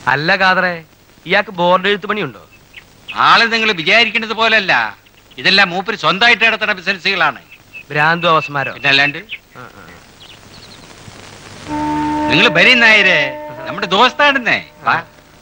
അല്ല കാതറെ ഇയാൾക്ക് ബോർഡ് എഴുത്ത് പണിയുണ്ടോ ആള് നിങ്ങൾ വിചാരിക്കുന്നത് പോലല്ല ഇതെല്ലാം മൂപ്പര് സ്വന്തമായിട്ട് നടത്തുന്ന ബിസിനസ്സുകളാണ് ഭ്രാന്തു അവസ്മാരോ പിന്നെ അല്ലാണ്ട് നിങ്ങൾ ബരി നായരെ നമ്മുടെ ദോസ്താണെന്നേ വാ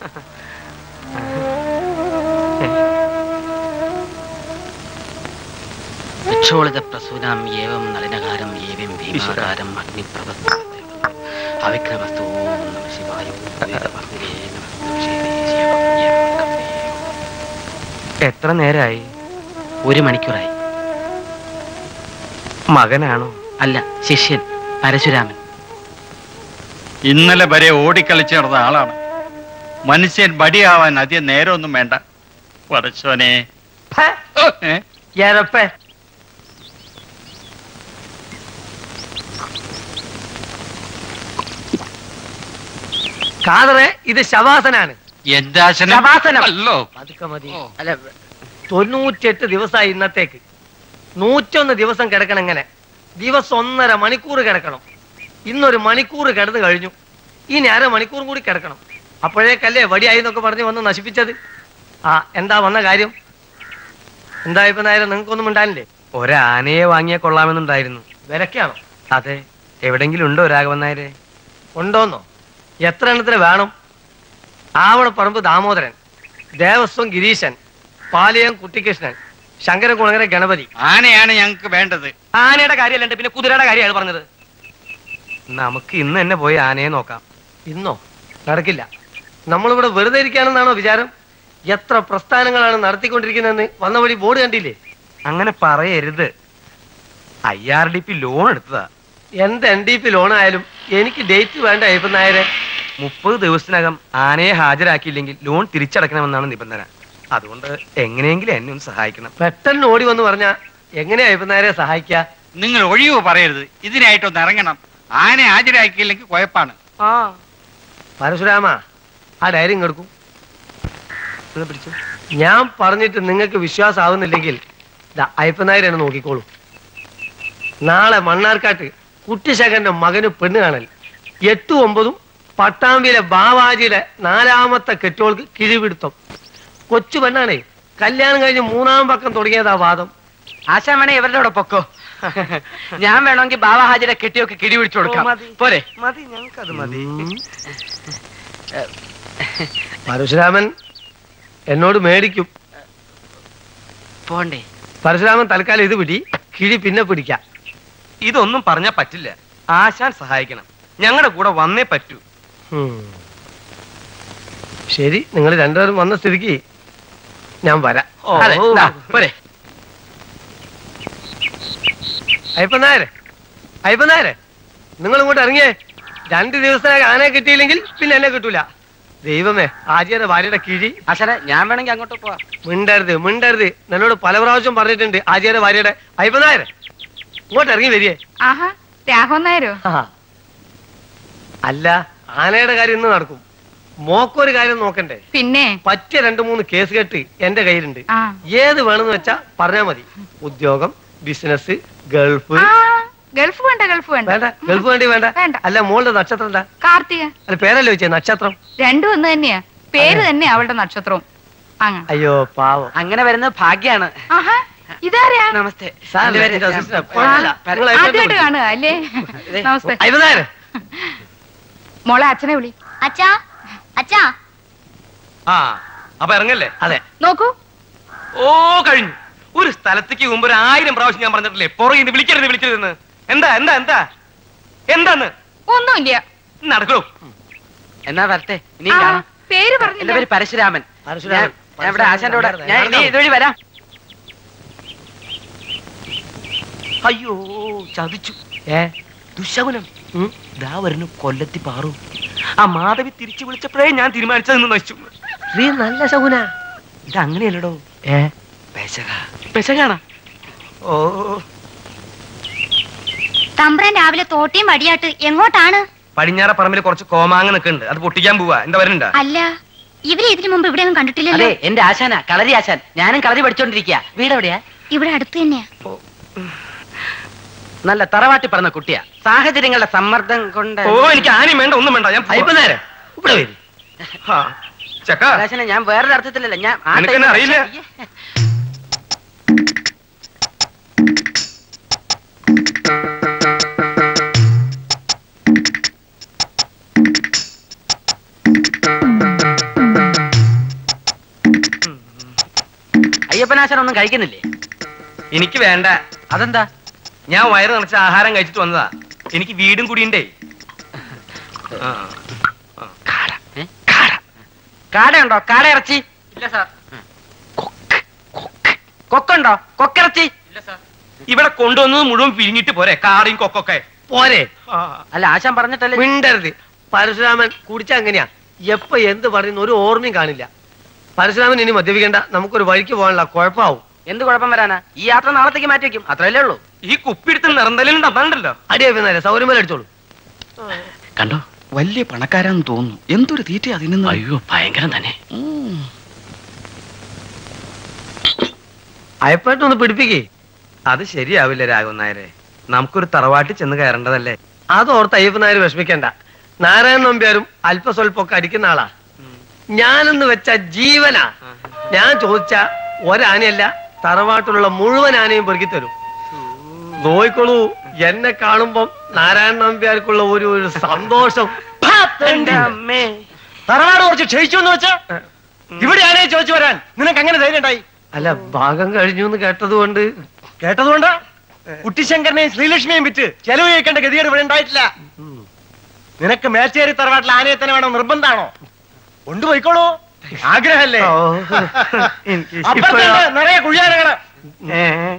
വിക്ഷോളിത പ്രസൂനാം ഏവം നളിനകാരം ഏവം ഭീമാകാരം അഗ്നിപ്രവസ്തു അവിക്രമസ്തു ഓം നമ ശിവായ ഓം വേദവർഗേ നമസ്തു ശിവേശ്വരം ഏവം കവേ. എത്ര നേരായി ഒരു മണിക്കൂറായി മകനാണോ അല്ല ശിഷ്യൻ പരശുരാമൻ ഇന്നലെ വരെ ഓടിക്കളിച്ച് നടന്ന ആളാണ് മനുഷ്യൻ ബടിയാവാൻ അധികം നേരമൊന്നും വേണ്ട പടച്ചോനെ ഏ? എരപ്പേ കാതറെ ഇത് ശവാസനാണ് എന്താശനം ശവാസനം. അല്ലോ പതുക്കെ മതി ഓ. അല്ല തൊണ്ണൂറ്റെട്ട് ദിവസമായി ഇന്നത്തേക്ക് നൂറ്റൊന്ന് ദിവസം കിടക്കണം ഇങ്ങനെ ദിവസം ഒന്നര മണിക്കൂർ കിടക്കണം ഇന്നൊരു മണിക്കൂർ കിടന്നു കഴിഞ്ഞു ഇനി അര മണിക്കൂറും കൂടി കിടക്കണം അപ്പോഴേക്കല്ലേ വടിയായി എന്നൊക്കെ പറഞ്ഞ് വന്ന് നശിപ്പിച്ചത് ആ എന്താ വന്ന കാര്യം എന്താ ഇപ്പൊ നേരം നിങ്ങൾക്കൊന്നും ഉണ്ടായില്ലേ ഒരാനയെ വാങ്ങിയാൽ കൊള്ളാമെന്നുണ്ടായിരുന്നു വിലക്കാണോ അതെ എവിടെങ്കിലും ഉണ്ടോ രാഘവൻ നായരെ ഉണ്ടോന്നോ എത്ര എണ്ണത്തിന് വേണം ആവണപ്പറമ്പ് ദാമോദരൻ ദേവസ്വം ഗിരീശൻ പാലിയം കുട്ടിക്കൃഷ്ണൻ ശങ്കരകുളങ്ങര ഗണപതി ആനയാണ് ഞങ്ങൾക്ക് വേണ്ടത് ആനയുടെ കാര്യമല്ലണ്ട് പിന്നെ കുതിരയുടെ കാര്യമാണ് പറഞ്ഞത് നമുക്ക് ഇന്ന് തന്നെ പോയി ആനയെ നോക്കാം ഇന്നോ നടക്കില്ല നമ്മളിവിടെ വെറുതെ ഇരിക്കാനെന്നാണോ വിചാരം എത്ര പ്രസ്ഥാനങ്ങളാണ് നടത്തിക്കൊണ്ടിരിക്കുന്നതെന്ന് വന്ന വഴി ബോർഡ് കണ്ടില്ലേ അങ്ങനെ പറയരുത് I R D P loan എടുത്തതാ എന്ത് എൻ ഡി പി ലോണായാലും എനിക്ക് ഡേറ്റ് വേണ്ട അയ്യപ്പൻ നായരെ മുപ്പത് ദിവസത്തിനകം ആനയെ ഹാജരാക്കിയില്ലെങ്കിൽ ലോൺ തിരിച്ചടക്കണമെന്നാണ് നിബന്ധന അതുകൊണ്ട് എങ്ങനെയെങ്കിലും എന്നെ ഒന്ന് സഹായിക്കണം പെട്ടെന്ന് ഓടി വന്ന് പറഞ്ഞാ എങ്ങനെയാ അയ്യപ്പൻ നായരെ സഹായിക്കാ നിങ്ങൾ ഒഴിവ് പറയരുത് ഇതിനായിട്ടൊന്ന് ഇറങ്ങണം ആന ഹാജരാക്കിയില്ലെങ്കിൽ കുഴപ്പാണ് ആ പരശുരാമ ആ ഡയറി ഇങ്ങെടുക്കും ഇത് പിടിച്ചു ഞാൻ പറഞ്ഞിട്ട് നിങ്ങൾക്ക് വിശ്വാസമാവുന്നില്ലെങ്കിൽ ദാ അയ്യപ്പൻ നായരാണ് നോക്കിക്കോളൂ നാളെ മണ്ണാർക്കാട്ട് കുട്ടിശേഖരന്റെ മകന് പെണ്ണ് കാണൽ എട്ടും ഒമ്പതും പട്ടാമ്പിയിലെ ബാവാജിയുടെ നാലാമത്തെ കെട്ടോൾക്ക് കിഴിപിടുത്തം കൊച്ചു പെണ്ണാണേ കല്യാണം കഴിഞ്ഞ് മൂന്നാം പക്കം തുടങ്ങിയതാ വാദം ആശാൻ വേണേ ഇവരുടെ കൂടെ പൊക്കോ ഞാൻ വേണമെങ്കിൽ ബാബ ഹാജിയുടെ കെട്ടിയൊക്കെ കിടി പിടിച്ചു കൊടുക്കാം ഓ, മതി. പോരെ മതി ഞങ്ങൾക്കത് മതി പരശുരാമൻ എന്നോട് മേടിക്കും പോണ്ടേ പരശുരാമൻ തൽക്കാലം ഇത് പിടി കിഴി പിന്നെ പിടിക്കാം ഇതൊന്നും പറഞ്ഞാ പറ്റില്ല ആശാൻ സഹായിക്കണം ഞങ്ങളുടെ കൂടെ വന്നേ പറ്റൂ ഉം. ശരി നിങ്ങൾ രണ്ടുപേരും വന്ന സ്ഥിതിക്ക് ഞാൻ വരാം ഓ, അതെ, ഓ. ദാ, പോരെ അയ്യപ്പൻ നായരെ അയ്യപ്പൻ നായരെ നിങ്ങൾ ഇങ്ങോട്ട് ഇറങ്ങിയേ രണ്ട് ദിവസത്തിനകം ആനയെ കിട്ടിയില്ലെങ്കിൽ പിന്നെ എന്നെ കിട്ടൂല ദൈവമേ ആചാര്യ ഭാര്യയുടെ കിഴി ആശാനെ ഞാൻ വേണമെങ്കിൽ അങ്ങോട്ട് പോവാം മിണ്ടരുത് മിണ്ടരുത് എന്നോട് പല പ്രാവശ്യം പറഞ്ഞിട്ടുണ്ട് ആചാര്യ ഭാര്യയുടെ അയ്യപ്പൻ നായരെ ഇങ്ങോട്ട് ഇറങ്ങി വരികേ ആഹാ രാഘവൻ നായരോ ആ. അല്ല ആനയുടെ കാര്യം ഇന്ന് നടക്കും മോക്കൊരു കാര്യം നോക്കണ്ടേ പിന്നെ പറ്റിയ രണ്ടു മൂന്ന് കേസ് കെട്ട് എന്റെ കയ്യിലുണ്ട് ആ ഏത് വേണമെന്ന് വെച്ചാ പറഞ്ഞാ മതി ഉദ്യോഗം ബിസിനസ് ഗൾഫ് ആ ഗൾഫ് വേണ്ട ഗൾഫ് വേണ്ട വേണ്ട ഗൾഫ് വേണ്ടി വേണ്ട വേണ്ട. അല്ല മോളുടെ നക്ഷത്രം എന്താ കാർത്തിക അല്ല പേരല്ലേ വെച്ചേ നക്ഷത്രം രണ്ടും ഒന്ന് തന്നെയാ പേര് തന്നെ അവളുടെ നക്ഷത്രവും അങ്ങനെ അയ്യോ പാവം അങ്ങനെ വരുന്നത് ഭാഗ്യാണ് ആഹാ ഇതാരാ നമസ്തേ സാർ എന്റെ പേര് എന്റെ ഞാൻ- assistant ആ. കുഴപ്പമില്ല. നിങ്ങൾ അയച്ചു ആദ്യമായിട്ട് കൊടുക്ക്. കാണുക അല്ലേ ഇതേ. നമസ്തേ അയ്യപ്പൻ നായരെ മോളെ അച്ഛനെ വിളി അച്ഛാ അച്ഛാ ആ അപ്പൊ ഇറങ്ങല്ലേ അതെ നോക്കൂ ഓ കഴിഞ്ഞു ഒരു സ്ഥലത്തേക്ക് മുമ്പ് ഒരു ആയിരം പ്രാവശ്യം ഞാൻ പറഞ്ഞിട്ടില്ലേ പുറകിൽ വിളിക്കരുത് വിളിക്കരുതെന്ന് എന്താ എന്താ എന്താ എന്താന്ന് ഒന്നുമില്ല നടക്കൂ എന്നാ വരട്ടെ ഇനി ആ, കാണാം പേര് എന്റെ പറഞ്ഞില്ല പേര് പരശുരാമൻ പരശുരാമൻ. ഞാൻ- ഞാൻ ഇവിടെ ആശാന്റെ കൂടെ പരശുരാമൻ. ഞാൻ ഇനി ഇതുവഴി വരാം അയ്യോ ചതിച്ചു ഏ ദുശകുനം ഉം. ദാ വരുന്നു കൊല്ലത്തി പാറു ആ മാധവി തിരിച്ചു വിളിച്ചപ്പോഴേ ഞാൻ തീരുമാനിച്ചതെന്ന് നശിച്ചു നീ നല്ല ശകുന ഇത് അങ്ങനെയല്ലടോ ഏ പെശക പെശകാണോ ഓ തമ്പ്രൻ രാവിലെ തോട്ടിയും വടിയാട്ട് എങ്ങോട്ടാണ് പടിഞ്ഞാറ പറമ്പിൽ കുറച്ച് കോമാങ്ങ നിൽക്കുന്നുണ്ട് അത് പൊട്ടിക്കാൻ പോവാ എന്താ വരണ്ട അല്ല ഇവരെ ഇതിനു മുമ്പ് ഇവിടെ ഒന്നും കണ്ടിട്ടില്ലല്ലോ അതെ എന്റെ ആശാനാ കളരി ആശാൻ ഞാനും കളരി പഠിച്ചോണ്ടിരിക്കുക വീട് എവിടെയാ ഇവിടെ അടുത്ത് തന്നെയാ നല്ല തറവാട്ടി പറഞ്ഞ കുട്ടിയാ സാഹചര്യങ്ങളുടെ സമ്മർദ്ദം കൊണ്ട് ഓ എനിക്ക് ആനയും വേണ്ട ഒന്നും വേണ്ട ഞാൻ അയ്യപ്പൻ നായരെ ഇവിടെ വരും ആ, ചക്ക പ്രകാശനെ ഞാൻ വേറൊരു അർത്ഥത്തിലല്ല ഞാൻ ആ നിനക്കെന്നെ ടൈമിൽ- അറിയില്ല? അയ്യേ. അയ്യപ്പനാശൻ ഒന്നും കഴിക്കുന്നില്ലേ എനിക്ക് വേണ്ട അതെന്താ ഞാൻ വയറ് നിറച്ച ആഹാരം കഴിച്ചിട്ട് വന്നതാ എനിക്ക് വീടും കുടിയുണ്ടേ ആ. ഏ? കാടയുണ്ടോ കാട ഇറച്ചി ഇല്ല സാർ കൊക്ക് കൊക്ക് കൊക്കുണ്ടോ കൊക്കിറച്ചി ഇല്ല സാർ ഇവിടെ കൊണ്ടുവന്നത് മുഴുവൻ പിരിഞ്ഞിട്ട് പോരെ കാറിയും കൊക്കൊക്കെ പോരെ ആ. അല്ല ആശാൻ പറഞ്ഞിട്ടല്ലേ മിണ്ടരുത് പരശുരാമൻ കുടിച്ച അങ്ങനെയാ എപ്പോ എന്ത് പറയുന്ന ഒരു ഓർമ്മയും കാണില്ല പരശുരാമൻ ഇനി മദ്യപിക്കണ്ട നമുക്കൊരു വഴിക്ക് പോകാനുള്ള കുഴപ്പമാവും എന്ത് കുഴപ്പം വരാനാ ഈ യാത്ര നാളത്തേക്ക് മാറ്റി വെക്കും അത്രയല്ലേ ഉള്ളൂ ഈ കുപ്പിടുത്ത് നിറന്തലും തന്നാണ്ടല്ലോ അടിയാ പിന്നെ സൗകര്യം പോലെ അടിച്ചോളൂ കണ്ടോ വലിയ പണക്കാരാന്ന് തോന്നുന്നു എന്തൊരു തീറ്റ അതിന് അയ്യോ ഭയങ്കരം തന്നെ അയപ്പായിട്ടൊന്ന് പിടിപ്പിക്കേ അത് ശരിയാവില്ല രാഘവൻ നായരെ നമുക്കൊരു തറവാട്ടിൽ ചെന്ന് കയറേണ്ടതല്ലേ അതോർത്ത് അയ്യപ്പനായർ വിഷമിക്കണ്ട നാരായണ നമ്പ്യാരും അല്പസ്വല്പമൊക്കെ അടിക്കുന്ന ആളാ ഞാനെന്ന് വെച്ച ജീവനാ ഞാൻ ചോദിച്ച ഒരാനയല്ല തറവാട്ടിലുള്ള മുഴുവൻ ആനയും പെറുക്കി തരും നോയിക്കോളൂ എന്നെ കാണുമ്പം നാരായണ നമ്പ്യാർക്കുള്ള ഒരു ഒരു സന്തോഷം എന്റെ അമ്മേ തറവാട് കുറച്ച് ക്ഷയിച്ചു എന്ന് വെച്ചാ ഇവിടെ ആരെയും ചോദിച്ചു വരാൻ നിനക്ക് അങ്ങനെ ധൈര്യം ഉണ്ടായി അല്ല ഭാഗം കഴിഞ്ഞു എന്ന് കേട്ടത് കൊണ്ട് കേട്ടതുകൊണ്ടാ കുട്ടിശങ്കരനെയും ശ്രീലക്ഷ്മിയും വിറ്റ് ചെലവ് ചെയ്യേണ്ട ഗതികേട് ഇവിടെ ഉണ്ടായിട്ടില്ല നിനക്ക് മേച്ചേരി തറവാട്ടിൽ ആനയെ തന്നെ വേണം നിർബന്ധാണോ കൊണ്ടുപോയിക്കോളൂ ആഗ്രഹല്ലേ ഓ, എനിക്ക് അപ്പുറത്തുണ്ട് ഇപ്പോഴാ- നിറയെ കുഴിയാനകള് ഏ.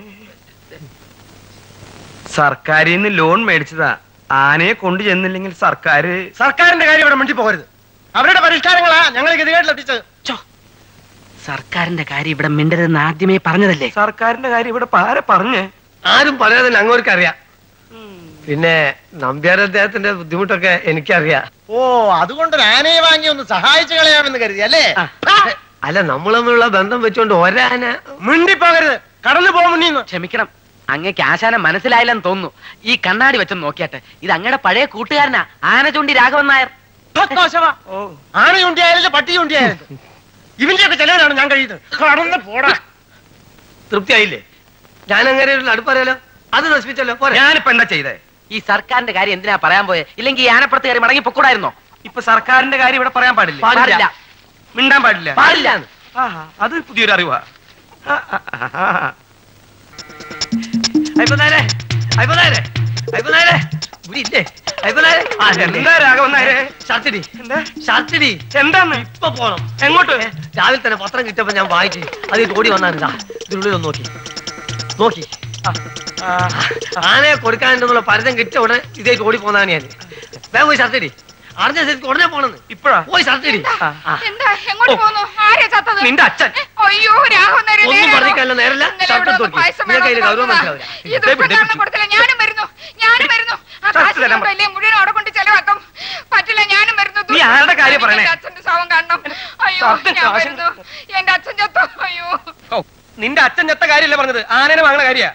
സർക്കാരിൽ നിന്ന് ലോൺ മേടിച്ചതാ ആനയെ കൊണ്ടു ചെന്നില്ലെങ്കിൽ സർക്കാര് സർക്കാരിന്റെ കാര്യം ഇവിടെ മിണ്ടി പോകരുത് അവരുടെ പരിഷ്കാരങ്ങളാ ഞങ്ങൾ ഗതികേട്ടിലെത്തിച്ചത് സർക്കാരിന്റെ കാര്യം ഇവിടെ മിണ്ടരുതെന്ന് ആദ്യമേ പറഞ്ഞതല്ലേ സർക്കാരിന്റെ കാര്യം ഇവിടെ പാര പറഞ്ഞേ ആരും പറയാതെ അങ്ങോട്ട് അറിയാം പിന്നെ നമ്പ്യാർ അദ്ദേഹത്തിന്റെ ബുദ്ധിമുട്ടൊക്കെ എനിക്കറിയാം ഓ അതുകൊണ്ട് ഒരു ആനയെ വാങ്ങി ഒന്ന് സഹായിച്ചു കളയാമെന്ന് കരുതി അല്ലേ അല്ല നമ്മൾ തമ്മിലുള്ള ബന്ധം വെച്ചുകൊണ്ട് ഒരാന മിണ്ടിപ്പോകരുത് കടന്നു പോകും മുന്നീന്ന് ക്ഷമിക്കണം അങ്ങേക്ക് ആശാനം മനസ്സിലായില്ലെന്ന് തോന്നുന്നു ഈ കണ്ണാടി വെച്ചൊന്ന് നോക്കിയാട്ടെ ഇത് അങ്ങയുടെ പഴയ കൂട്ടുകാരനാ ആന ചൂണ്ടി രാഘവൻ നായർ ഭക്തോശവ. ആന ചൂണ്ടിയായാലും പട്ടി ചൂണ്ടിയായാലും ഇവന്റെയൊക്കെ ചെലവിലാണ് ഞാൻ കഴിയുന്നത് കടന്നു പോടാ തൃപ്തിയായില്ലേ ഞാൻ അങ്ങനെ ഒരു അടുപ്പറിയാലോ അത് നശിപ്പിച്ചല്ലോ പോരെ ഞാനിപ്പോ എന്താ ചെയ്തേ ഈ സർക്കാരിന്റെ കാര്യം എന്തിനാ പറയാൻ പോയെ ഇല്ലെങ്കിൽ ഈ ആനപ്പുറത്ത് കയറി മടങ്ങി പൊക്കൂടായിരുന്നോ ഇപ്പൊ സർക്കാരിന്റെ കാര്യം ഇവിടെ പറയാൻ പാടില്ല പാടില്ല. മിണ്ടാൻ പാടില്ല പാടില്ല ആഹാ, അത് പുതിയൊരു അറിവാ ആ, ആ, ആ, ആ. അയ്യപ്പനായരെ അയ്യപ്പനായരെ അയ്യപ്പനായരെ ഇവിടെ ഇല്ലേ അയ്യപ്പനായരെ ആ, ഉണ്ട്. എന്താ രാഘവൻ നായരെ ഷർട്ടിടി എന്താ ഷർട്ടിടി എന്താന്ന് ഇപ്പൊ പോണം എങ്ങോട്ട് രാവിലെ തന്നെ പത്രം കിട്ടിയപ്പോ ഞാൻ വായിച്ചു അത് ഓടി വന്നാണ് ഇതാ ഇതിനുള്ളിൽ ഒന്ന് നോക്കി നോക്കി ആ, ആനയെ കൊടുക്കാനുള്ള പരതം കിട്ടിയ ഉടനെ ഇതേക്ക് ഓടി പോന്നാണ് ഞാൻ വേഗം പോയി ഷർട്ടിടി അറിഞ്ഞ സ്ഥിതിക്ക് ഉടനെ പോണെന്ന് ഇപ്പഴാ പോയി ഷർട്ടിടി എന്താ എങ്ങോട്ട് പോകുന്നു ആരെയാ ചത്തത് നിന്റെ അച്ഛൻ അയ്യോ രാഘവൻ നായരെ ഒന്നും നേരെ പറഞ്ഞില്ല നേരല്ല ഇന്നലെ ഷർട്ട് ഇവിടെ എടുത്ത് ഒന്ന് നോക്കി പായസം നിങ്ങൾക്ക് അതിന് വേണമെന്ന് ഗൗരവം പറഞ്ഞതാ. മനസ്സിലാവില്ല ഈ ദുഷ്ടകാരണം കൊടുത്തില്ല ഞാനും വരുന്നു ഞാനും വരുന്നു ആ ഷർട്ട് കാശ് തരാൻ പറ. കൊണ്ടല്ലേ മുഴുവൻ അവിടെ കൊണ്ട് ചെലവാക്കും പറ്റില്ല ഞാനും വരുന്നു നീ ആരുടെ കാര്യം പറയണേ? എന്റെ അച്ഛന്റെ ശവം കാണണം അയ്യോ ഷർട്ടും ഞാൻ കാശും- വരുന്നു എന്റെ അച്ഛൻ ചത്തു അയ്യോ ഓ, നിന്റെ അച്ഛൻ ചത്ത കാര്യമല്ല പറഞ്ഞത് ആനനെ വാങ്ങണ കാര്യ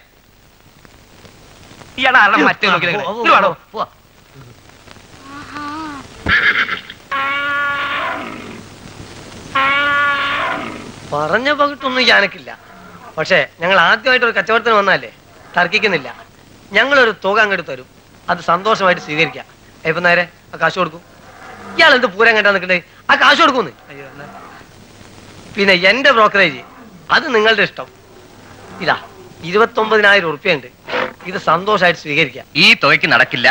ഇയാളെ ആരുടെ മറ്റേ നോക്കി നിൽക്കണേ? ഇങ്ങട് വാടോ. പോവാ പറഞ്ഞ പകിട്ടൊന്നും ഞാനക്കില്ല പക്ഷേ ഞങ്ങൾ ആദ്യമായിട്ട് ഒരു കച്ചവടത്തിന് വന്നതല്ലേ തർക്കിക്കുന്നില്ല ഞങ്ങളൊരു തുക അങ്ങോട്ട് തരും അത് സന്തോഷമായിട്ട് സ്വീകരിക്കാം ഇപ്പൊ നേരെ ആ കാശ് കൊടുക്കും ഇയാൾ എന്ത് പൂരം കണ്ടാ നിൽക്കണ്ടേ ആ കാശ് കൊടുക്കുന്നു പിന്നെ എന്റെ ബ്രോക്കറേജ് അത് നിങ്ങളുടെ ഇഷ്ടം ഇതാ ഇരുപത്തൊമ്പതിനായിരം ഉറുപ്പ്യ ഉണ്ട് ഇത് സന്തോഷമായിട്ട് സ്വീകരിക്കാം ഈ തുകയ്ക്ക് നടക്കില്ല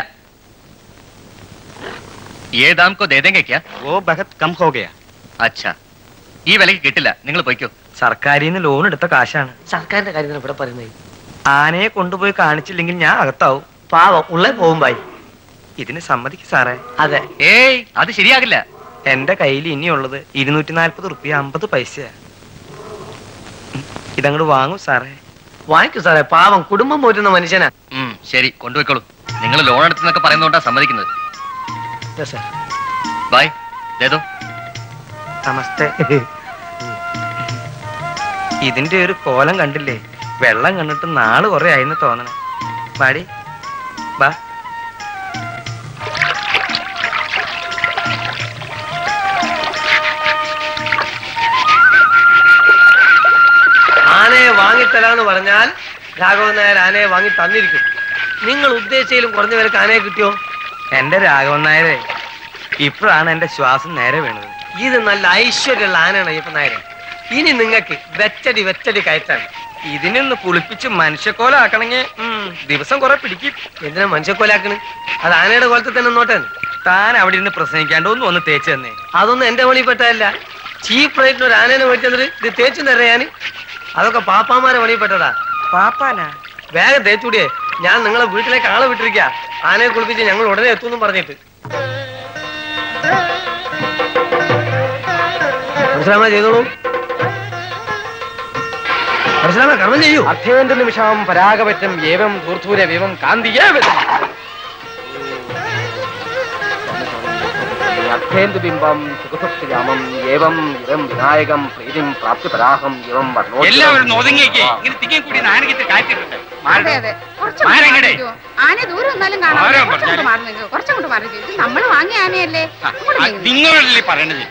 ये दाम को दे देंगे क्या ഓ ബഹത് കം ഹോ ഗയാ अच्छा ഈ വിലക്ക് കിട്ടില്ല നിങ്ങൾ പൊയ്ക്കോ സർക്കാരിൽ നിന്ന് ലോൺ എടുത്ത കാശാണ് സർക്കാരിന്റെ കാര്യത്തിന് ഇവിടെ പറയുന്നത് ആനയെ കൊണ്ടുപോയി കാണിച്ചില്ലെങ്കിൽ ഞാൻ അകത്താവും പാവം ഉള്ളേ പോകും ബായി ഇതിന് സമ്മതിക്കും സാറേ അതെ ഏയ് അത് ശരിയാകില്ല എന്റെ കയ്യിൽ ഇനിയുള്ളത് ഇരുന്നൂറ്റി നാൽപ്പത് റുപ്യ അമ്പത് പൈസയാ ഉം, ഇതങ്ങോട്ട് വാങ്ങും സാറേ വാങ്ങിക്കൂ സാറേ പാവം കുടുംബം പോറ്റുന്ന മനുഷ്യനാ ഉം, ശരി കൊണ്ടുപോയിക്കോളൂ നിങ്ങൾ ലോൺ എടുത്തെന്നൊക്കെ പറയുന്നതുകൊണ്ടാ സമ്മതിക്കുന്നത് Yes, sir. ബൈ ദേതോ നമസ്തേ ഇതിന്റെ ഒരു കോലം കണ്ടില്ലേ വെള്ളം കണ്ടിട്ട് നാള് കുറെ ആയിന്ന് തോന്നണേ പാടി ബാ രാഘവൻ നായർ ആനയെ വാങ്ങി തന്നിരിക്കും നിങ്ങൾ ഉദ്ദേശിച്ചതിലും കുറഞ്ഞ പേർക്ക് ആനയെ കിട്ടിയോ എന്റെ രാഘവൻ നായരെ ഇപ്പോഴാണ് എന്റെ ശ്വാസം നേരെ വീണത് ഇത് നല്ല ഐശ്വര്യമുള്ള ആനയാണ് അയ്യപ്പൻ നായരെ ഇനി നിങ്ങൾക്ക് വെച്ചടി വെച്ചടി കയറ്റാണ് ഇതിനൊന്ന് കുളിപ്പിച്ച് മനുഷ്യക്കോലാക്കണമെങ്കിൽ ദിവസം കുറെ പിടിക്കും എന്തിനാ മനുഷ്യക്കൊലാക്കണ് അത് ആനയുടെ കോലത്തിൽ തന്നെ നോട്ടെ താൻ അവിടെ ഇരുന്ന് പ്രസംഗിക്കാണ്ട് ഒന്നും ഒന്ന് തേച്ച് തന്നെ അതൊന്നും എന്റെ പണിപ്പെട്ടതല്ല ചീപ്പ് റേറ്റിന് ഒരു ആനേനെ മേടിച്ചെന്നിട്ട് ഇത് തേച്ചു തരാൻ അതൊക്കെ പാപ്പാമാരെ പണിപ്പെട്ടതാ പാപ്പാനാ വേഗം തേച്ചുകൂടിയേ ഞാൻ നിങ്ങളെ വീട്ടിലേക്ക് ആളെ വിട്ടിരിക്ക ആനയെ കുളിപ്പിച്ച് ഞങ്ങൾ ഉടനെ എത്തുമെന്നും പറഞ്ഞിട്ട് മനസ്സിലാമ ചെയ്തോളൂ മനസ്സിലാമ കർമ്മം ചെയ്യൂ അർത്ഥേന്ദ്ര നിമിഷം പരാഗപറ്റം ഏവം ധൂർധൂര വിവം കാന്തിയേ അർത്ഥേന്ദു ബിംബം സുഖസുപ്തിരാമം ഏവം ഇവം വിനായകം പ്രീതിം പ്രാപ്തിപരാഹം ഇവം വർണ്ണോ എല്ലാവരും ഒതുങ്ങിയേക്ക് ഇങ്ങനെ തിങ്ങി കൂടി നാനകിട്ട് കാറ്റിട്ടുണ്ട് അതെ അതെ കുറച്ച് മാറി മാറി അങ്ങട്. നിൽക്കുവോ? ആന ദൂരം ഒന്നാലും കാണാം ആരാ കുറച്ചങ്ങോട്ട് പറഞ്ഞാല്? മാറി നിൽക്കുവോ? കുറച്ചങ്ങോട്ട് മാറി നിൽക്കുവോ? ഇത് നമ്മൾ വാങ്ങിയ ആനയല്ലേ ഇങ്ങോട്ട് നീങ്ങ്. നിങ്ങളല്ലേ പറയണത്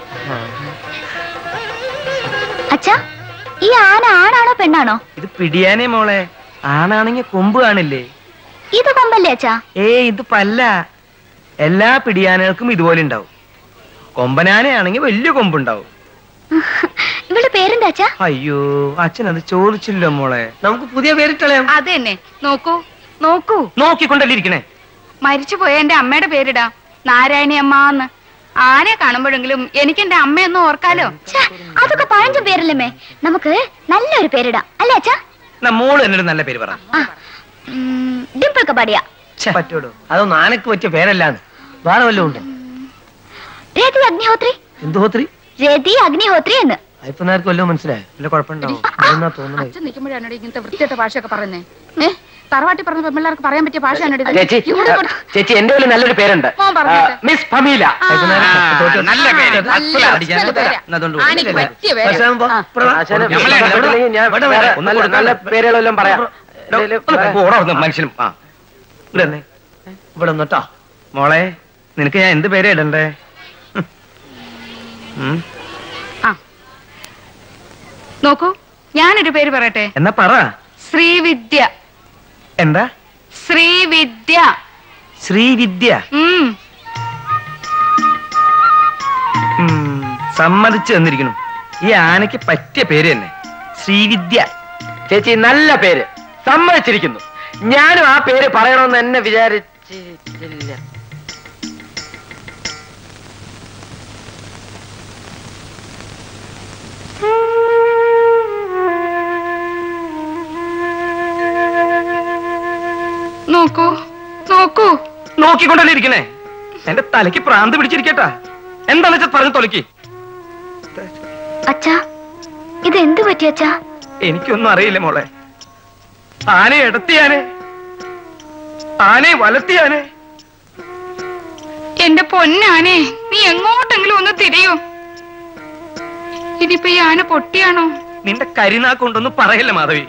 അച്ഛാ ഈ ആന ആണാണോ പെണ്ണാണോ ഇത് പിടിയാനേ മോളെ ആണാണെങ്കിൽ കൊമ്പ് കാണില്ലേ ഇത് കൊമ്പല്ലേ അച്ഛാ ഏ ഇത് പല്ല എല്ലാ പിടിയാനകൾക്കും ഇതുപോലെ ഉണ്ടാവും കൊമ്പനാനയാണെങ്കിൽ വലിയ കൊമ്പുണ്ടാവും ഇവളുടെ പേരെന്താ അച്ഛാ അയ്യോ അച്ഛൻ അത് ചോദിച്ചില്ലോ മോളെ നമുക്ക് പുതിയ പേരിട്ടളയാം അത് തന്നെ നോക്കൂ നോക്കൂ നോക്കിക്കൊണ്ടല്ലേ ഇരിക്കണേ മരിച്ചുപോയ എന്റെ അമ്മയുടെ പേരിടാം നാരായണി അമ്മാന്ന് ആനയെ കാണുമ്പോഴെങ്കിലും എനിക്ക് എന്റെ അമ്മയൊന്നും ഓർക്കാലോ ഛ, അതൊക്കെ പഴഞ്ചൻ പേരല്ലേ നമുക്ക് നല്ലൊരു പേരിടാം അല്ലേ അച്ഛാ എന്നാ മോള് എന്നൊരു നല്ല പേര് പറ ആ ഉം, ഡിംപിൾ കബാഡിയ പറ്റൂടോ അതൊന്നും ആനക്ക് പറ്റിയ പേരല്ലാന്ന് വേറെ വല്ലതും ഉണ്ട് രതി അഗ്നിഹോത്രി എന്തോത്രി രതി അഗ്നിഹോത്രി എന്ന് അയ്യപ്പനാർക്ക് വല്ലതും മനസ്സിലായോ വല്ല കുഴപ്പമുണ്ടാവും എന്നാ തോന്നണേ അച്ഛൻ നിൽക്കുമ്പോഴാണ് ഇങ്ങനത്തെ വൃത്തിയുടെ ഭാഷയൊക്കെ പറയുന്നേ ഏ തറവാട്ടി പറഞ്ഞ പെമ്പിള്ളേർക്ക് പറയാൻ പറ്റിയ ഭാഷയാണ് ചേച്ചി ചേച്ചി എന്റെ കയ്യിൽ നല്ലൊരു പേരുണ്ട് മോൻ പറഞ്ഞോട്ടെ. ആ, മിസ് ഫമീല നല്ല പേര് ആനയ്ക്ക് പറ്റിയ പേര് പക്ഷേ ആകുമ്പോ ആ. പ്ര- ആശാനെ, ഞമ്മളെ ഇല്ലെങ്കിൽ ഞാൻ ഇവിടെ വേറെ ഒന്ന് നല്ല- കൊടുക്കാം. നല്ല പേരുകളെല്ലാം പറയാം ഇതില് മനുഷ്യനും ആ ഇവിടെ വന്നേ. ഇവിടെ നിന്നിട്ടോ മോളെ നിനക്ക് ഞാൻ എന്ത് പേര് ഇടണ്ടേ ഉം. ആ നോക്കൂ ഞാനൊരു പേര് പറയട്ടെ എന്നാ പറ ശ്രീവിദ്യ എന്താ ശ്രീവിദ്യ ശ്രീവിദ്യ ഉം ഉം, സമ്മതിച്ചു തന്നിരിക്കുന്നു ഈ ആനയ്ക്ക് പറ്റിയ പേര് തന്നെ ശ്രീവിദ്യ ചേച്ചി നല്ല പേര് സമ്മതിച്ചിരിക്കുന്നു ഞാനും ആ പേര് പറയണമെന്ന് എന്നെ വിചാരിച്ചില്ല നോക്കൂ നോക്കൂ നോക്കിക്കൊണ്ടല്ലേ ഇരിക്കണേ എന്റെ തലയ്ക്ക് പ്രാന്ത് പിടിച്ചിരിക്കട്ടാ എന്താന്ന് വെച്ചാൽ പറഞ്ഞു തൊലക്കി അച്ഛാ ഇത് എന്ത് പറ്റി അച്ഛാ എനിക്കൊന്നും അറിയില്ല മോളെ ആനയെ ഇടത്തിയാനെ ആനയെ വലത്തിയാനെ എന്റെ പൊന്നാനെ നീ എങ്ങോട്ടെങ്കിലും ഒന്ന് തിരിയോ ഇതിപ്പോ ഈ ആന പൊട്ടിയാണോ നിന്റെ കരിനാക്കൊണ്ടൊന്നും പറയല്ല മാധവി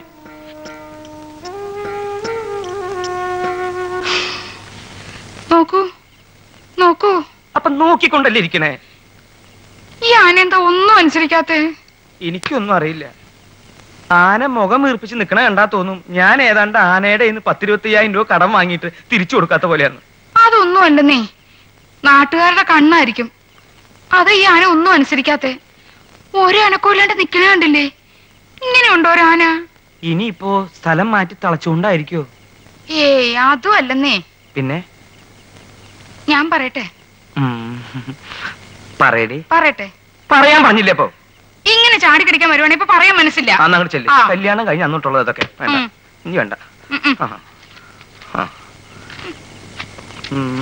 നോക്കൂ നോക്കൂ അപ്പൊ നോക്കിക്കൊണ്ടല്ലേ ഇരിക്കണേ ഈ ആന എന്താ ഒന്നും അനുസരിക്കാത്തേ എനിക്കൊന്നും അറിയില്ല ആന മുഖം വീർപ്പിച്ച് നിക്കണ കണ്ടാ തോന്നും ഞാൻ ഏതാണ്ട് ആനയുടെ ഇന്ന് പത്തിരുപത്തി അയ്യായിരം രൂപ കടം വാങ്ങിയിട്ട് തിരിച്ചു കൊടുക്കാത്ത പോലെയാണ് അതൊന്നും അല്ലെന്നേ നാട്ടുകാരുടെ കണ്ണായിരിക്കും അത് ഈ ആന ഒന്നും അനുസരിക്കാത്തെ ഒരു അനക്കമില്ലാണ്ട് നിക്കണ കണ്ടില്ലേ ഇങ്ങനെയുണ്ടോ ഒരു ആന ഇനിയിപ്പോ സ്ഥലം മാറ്റി തളച്ചുകൊണ്ടായിരിക്കോ ഏയ് അതും അല്ലെന്നേ പിന്നെ ഞാൻ പറയട്ടെ ഉം. പറയടി പറയട്ടെ പറയാൻ പറഞ്ഞില്ലേ അപ്പൊ ഇങ്ങനെ ചാടിക്കടിക്കാൻ വരുവാണെങ്കിൽ ഇപ്പൊ പറയാൻ മനസ്സില്ല അന്ന് അങ്ങോട്ട് ചെല്ലു ആ. കല്യാണം കഴിഞ്ഞ് അന്നിട്ടുള്ളത് അതൊക്കെ വേണ്ട ഉം. ഇനി വേണ്ട ഉം, ഉം. ആ. ആ. ഉം.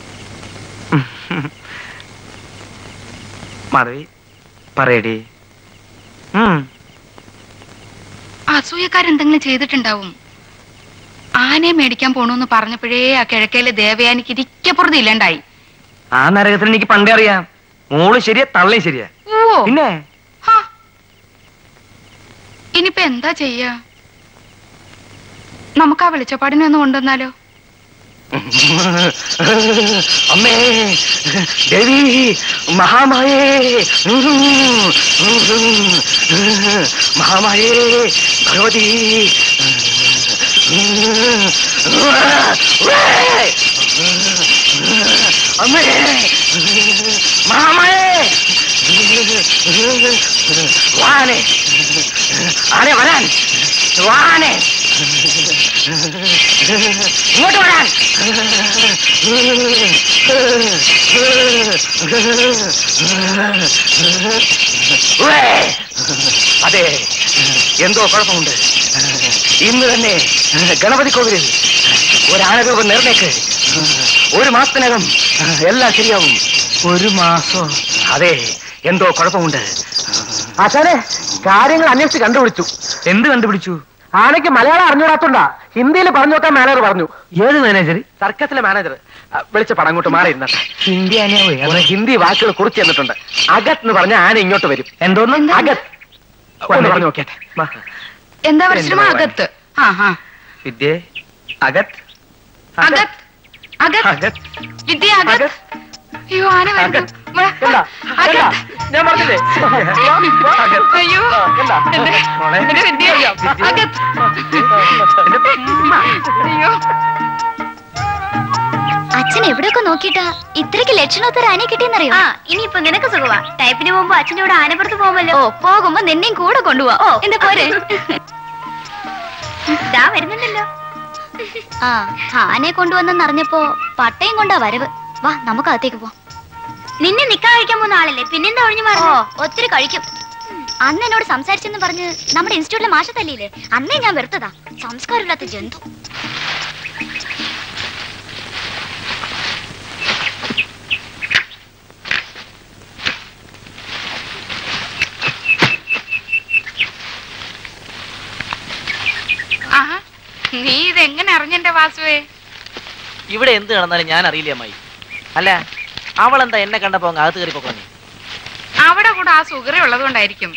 മാധവി പറയടി ഉം. അസൂയക്കാരെന്തെങ്കിലും ചെയ്തിട്ടുണ്ടാവും ആനയെ മേടിക്കാൻ പോണൂന്ന് പറഞ്ഞപ്പോഴേ ആ കിഴക്കയിലെ ദേവയാനിക്ക് ഇരിക്കപ്പുറത്ത് ഇല്ലണ്ടായി ആ നരകത്തിന് എനിക്ക് പണ്ടേ അറിയാം മോള് ശരിയാ തള്ളയും ശരിയാ ഓ പിന്നെ ഹാ. ഇനിയിപ്പോ എന്താ ചെയ്യാ നമുക്ക് ആ വെളിച്ചപ്പാടിനെ ഒന്ന് കൊണ്ടുവന്നാലോ അമ്മേ ദേവി മഹാമായേ മഹാമായേ ഭഗവതി അമ്മേ മാമേ വാനെ ആനെ വരാൻ വാനെ ഇങ്ങോട്ട് വരാൻ ഉവ്വേ. അതെ എന്തോ കുഴപ്പമുണ്ട് ഇന്ന് തന്നെ ഗണപതി കോവിലിൽ ഒരാനരൂപം നേർന്നേക്ക് ഒരു മാസത്തിനകം എല്ലാം ശരിയാവും ഒരു മാസം അതെ എന്തോ കുഴപ്പമുണ്ട് ആശാനെ കാര്യങ്ങൾ അന്വേഷിച്ച് കണ്ടുപിടിച്ചു എന്ത് കണ്ടുപിടിച്ചു ആനയ്ക്ക് മലയാളം അറിഞ്ഞൂടാത്തോണ്ടാ ഹിന്ദിയിൽ പറഞ്ഞു നോക്കാൻ മാനേജർ പറഞ്ഞു ഏത് മാനേജർ സർക്കസിലെ മാനേജർ വിളിച്ച പടം അങ്ങോട്ട് മാറി ഇരുന്ന ഹിന്ദി ആനയാവേ കുറെ ഹിന്ദി വാക്കുകൾ കുറിച്ച് തന്നിട്ടുണ്ട് അഗത് എന്ന് പറഞ്ഞ ആന ഇങ്ങോട്ട് വരും എന്തോന്ന് അഗത് ഒന്ന് പറഞ്ഞു നോക്കിയാട്ടെ എന്താ പരിശ്രമം അകത്ത് ആ ആ വിദ്യേ അഗത് അകത്ത് അകത്ത് അഗത് വിദ്യ അകത്ത് അയ്യോ ആന വരുന്നു അകത്ത്. വാ, എന്താ? അകത്ത്. എന്താ? ഞാൻ പറഞ്ഞില്ലേ അകത്ത്. അയ്യോ എന്താ? എന്റെ മോളെ. എന്റെ വിദ്യ അകത്ത് എന്റെ ഉമ്മ. അയ്യോ അച്ഛൻ എവിടെയൊക്കെ നോക്കിട്ടാ ഇത്രയ്ക്ക് ലക്ഷണോത്തര ആനയെ കിട്ടിയെന്നറിയോ ആ ഇനിയിപ്പൊ നിനക്ക് സുഖമാ ടൈപ്പിന് പോകുമ്പോ അച്ഛൻ്റെ കൂടെ ആനപ്പുറത്ത് പോകുമല്ലോ ഓ പോകുമ്പോ നിന്നെയും കൂടെ കൊണ്ടുപോവാ ഓ എന്താ പോരെ ദാ വരുന്നുണ്ടല്ലോ ആ ആനയെ കൊണ്ടുവന്നെന്നറിഞ്ഞപ്പോ പട്ടയം കൊണ്ടാ വരവ് വാ നമുക്ക് അകത്തേക്ക് പോ നിന്നെ നിക്കാൻ കഴിക്കാൻ പോകുന്ന ആളല്ലേ പിന്നെന്താ ഒഴിഞ്ഞു മാറും ഒത്തിരി കഴിക്കും അന്ന് എന്നോട് സംസാരിച്ചെന്ന് പറഞ്ഞ് നമ്മുടെ ഇൻസ്റ്റിറ്റ്യൂട്ടിലെ മാഷ തല്ലിയില്ലേ അന്നേ ഞാൻ വെറുത്തതാ സംസ്കാരമില്ലാത്ത ജന്തു ആഹാ നീ ഇതെങ്ങനെ അറിഞ്ഞെന്റെ വാസുവേ ഇവിടെ എന്ത് നടന്നാലും ഞാൻ അറിയില്ല അമ്മായി അല്ല അവളെന്താ എന്നെ കണ്ടപ്പോ അങ്ങ് അകത്ത് കയറി പോക്കോന്നി അവിടെ കൂടെ ആ സുഗറി ഉള്ളതുകൊണ്ടായിരിക്കും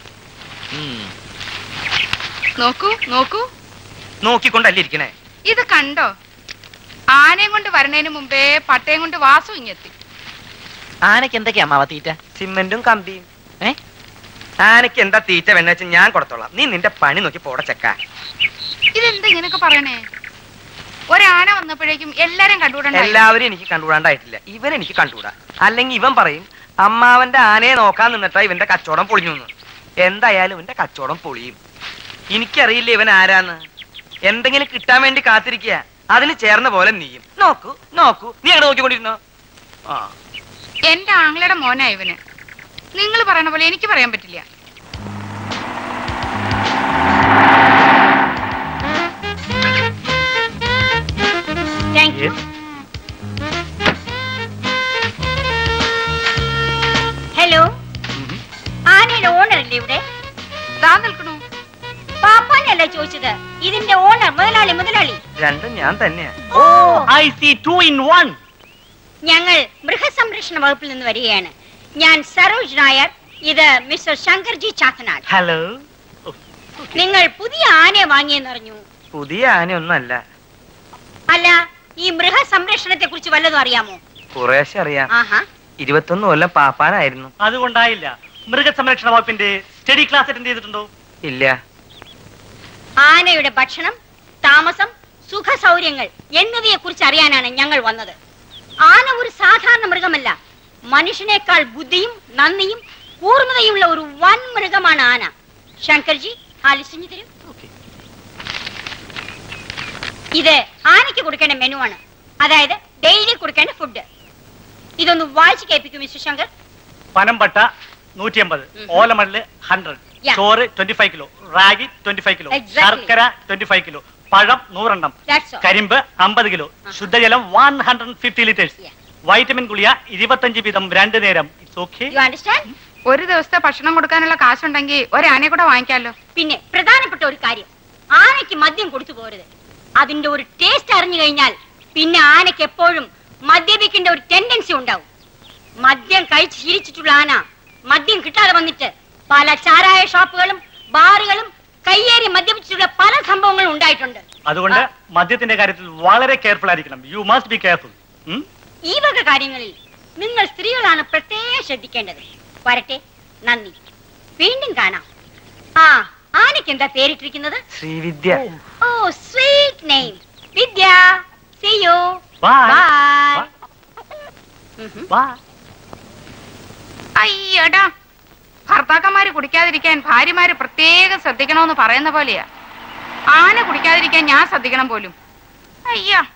നോക്കൂ നോക്കൂ നോക്കിക്കൊണ്ടല്ലേ ഇരിക്കണേ ഇത് കണ്ടോ ആനയും കൊണ്ട് വരണേന് മുമ്പേ പട്ടയം കൊണ്ട് വാസു ഇങ്ങെത്തി ആനക്ക് എന്തൊക്കെയാ അമ്മാവ തീറ്റ സിമെന്റും കമ്പിയും ഏ ആനക്ക് എന്താ തീറ്റ വേണ്ട വെച്ചാൽ ഞാൻ കൊടുത്തോളാം നീ നിന്റെ പണി നോക്കി പോട ചെക്ക ഇതെന്താ ഇങ്ങനൊക്കെ പറയണേ ഒരാന വന്നപ്പോഴേക്കും എല്ലാരും കണ്ടുകൂടണ്ടായി എല്ലാവരും എനിക്ക് കണ്ടുകൂടാണ്ടായിട്ടില്ല ഇവൻ എനിക്ക് കണ്ടുകൂടാ അല്ലെങ്കിൽ ഇവൻ പറയും അമ്മാവന്റെ ആനയെ നോക്കാൻ നിന്നിട്ടാ ഇവന്റെ കച്ചവടം പൊളിഞ്ഞു എന്ന് എന്തായാലും ഇവന്റെ കച്ചവടം പൊളിയും എനിക്കറിയില്ല ഇവൻ ആരാന്ന് എന്തെങ്കിലും കിട്ടാൻ വേണ്ടി കാത്തിരിക്കുക അതിന് ചേർന്ന പോലെ നീയും നോക്കൂ നോക്കൂ നീ അങ്ങനെ നോക്കിക്കൊണ്ടിരുന്നോ ആ എന്റെ ആങ്ങളയുടെ മോനാ ഇവന് നിങ്ങൾ പറയണ പോലെ എനിക്ക് പറയാൻ പറ്റില്ല ഹലോ ആനയുടെ ഓണർ അല്ലേ ഇവിടെ ദാ നിൽക്കണു പാപ്പാനല്ല ചോദിച്ചത് ഇതിന്റെ ഓണർ മുതലാളി മുതലാളി രണ്ടും ഞാൻ തന്നെയാ O I C two in one ഞങ്ങൾ മൃഗസംരക്ഷണ വകുപ്പിൽ നിന്ന് വരികയാണ് ഞാൻ സരോജ് നായർ ഇത് മിസ്റ്റർ ശങ്കർജി ചാത്തനാട് ഹലോ നിങ്ങൾ പുതിയ ആനയെ വാങ്ങിയെന്നറിഞ്ഞു പുതിയ ആനയൊന്നല്ല അല്ല ഈ മൃഗസംരക്ഷണത്തെ കുറിച്ച് വല്ലതും അറിയാമോ കുറേശ്ശെ അറിയാം ആഹാ ഇരുപത്തൊന്ന് കൊല്ലം പാപ്പാനായിരുന്നു അതുകൊണ്ടായില്ല മൃഗസംരക്ഷണ വകുപ്പിന്റെ സ്റ്റഡി ക്ലാസ് അറ്റൻഡ് ചെയ്തിട്ടുണ്ടോ ഇല്ല ആനയുടെ ഭക്ഷണം താമസം സുഖ സൗകര്യങ്ങൾ എന്നിവയെ കുറിച്ച് അറിയാനാണ് ഞങ്ങൾ വന്നത് ആന ഒരു സാധാരണ മൃഗമല്ല മനുഷ്യനേക്കാൾ ബുദ്ധിയും നന്ദിയും കൂർമ്മതയുമുള്ള ഒരു വൻ മൃഗമാണ് ആന ശങ്കർജി ആലിസിഞ്ഞു തരൂ ഇത് ആനയ്ക്ക് കൊടുക്കേണ്ട മെനു ആണ് അതായത് ഡെയിലി കൊടുക്കേണ്ട ഫുഡ് ഇതൊന്ന് വായിച്ച് കേൾപ്പിക്കും മിസ്റ്റർ ശങ്കർ പനമ്പട്ട നൂറ്റി അമ്പത് ഉം. ഓലമടല് ഹൺഡ്രഡ് Yeah. ചോറ് ട്വന്റി ഫൈവ് കിലോ റാഗി ട്വന്റി ഫൈവ് കിലോ Exactly. ശർക്കര ട്വന്റി ഫൈവ് കിലോ പഴം നൂറെണ്ണം That's all. കരിമ്പ് അമ്പത് കിലോ ശുദ്ധജലം one hundred fifty litres Yeah. Vitamin ഗുളിയ ഇരുപത്തഞ്ച് വീതം രണ്ട് നേരം ഇറ്റ്സ് ഓക്കെ യു അണ്ടർസ്റ്റാൻഡ് ഒരു ദിവസത്തെ ഭക്ഷണം കൊടുക്കാനുള്ള കാശുണ്ടെങ്കിൽ ഒരാനയെ കൂടെ വാങ്ങിക്കാമല്ലോ പിന്നെ പ്രധാനപ്പെട്ട ഒരു കാര്യം ആനയ്ക്ക് മദ്യം കൊടുത്തു പോരുത് അതിന്റെ ഒരു ടേസ്റ്റ് അറിഞ്ഞു കഴിഞ്ഞാൽ പിന്നെ ആനയ്ക്ക് എപ്പോഴും മദ്യപിക്കേണ്ട ഒരു ടെൻഡൻസി ഉണ്ടാവും മദ്യം കഴിച്ച് ശീലിച്ചിട്ടുള്ള ആന മദ്യം കിട്ടാതെ വന്നിട്ട് പല ചാരായ ഷോപ്പുകളും ബാറുകളും കയ്യേറി മദ്യപിച്ചിട്ടുള്ള പല സംഭവങ്ങളും ഉണ്ടായിട്ടുണ്ട് അതുകൊണ്ട് മദ്യത്തിന്റെ കാര്യത്തിൽ വളരെ കെയർഫുൾ ആയിരിക്കണം യു മസ്റ്റ് ബി കെയർഫുൾ ഈ വക കാര്യങ്ങളിൽ നിങ്ങൾ സ്ത്രീകളാണ് പ്രത്യേകം ശ്രദ്ധിക്കേണ്ടത് വരട്ടെ നന്ദി വീണ്ടും കാണാം ആ ആനയ്ക്ക് എന്താ പേരിട്ടിരിക്കുന്നത് Sreevidya oh sweet name Vidya see you Bye. Bye അയ്യടാ ഭർത്താക്കന്മാര് കുടിക്കാതിരിക്കാൻ ഭാര്യമാര് പ്രത്യേകം ശ്രദ്ധിക്കണമെന്ന് പറയുന്ന പോലെയാ ആന കുടിക്കാതിരിക്കാൻ ഞാൻ ശ്രദ്ധിക്കണം പോലും അയ്യ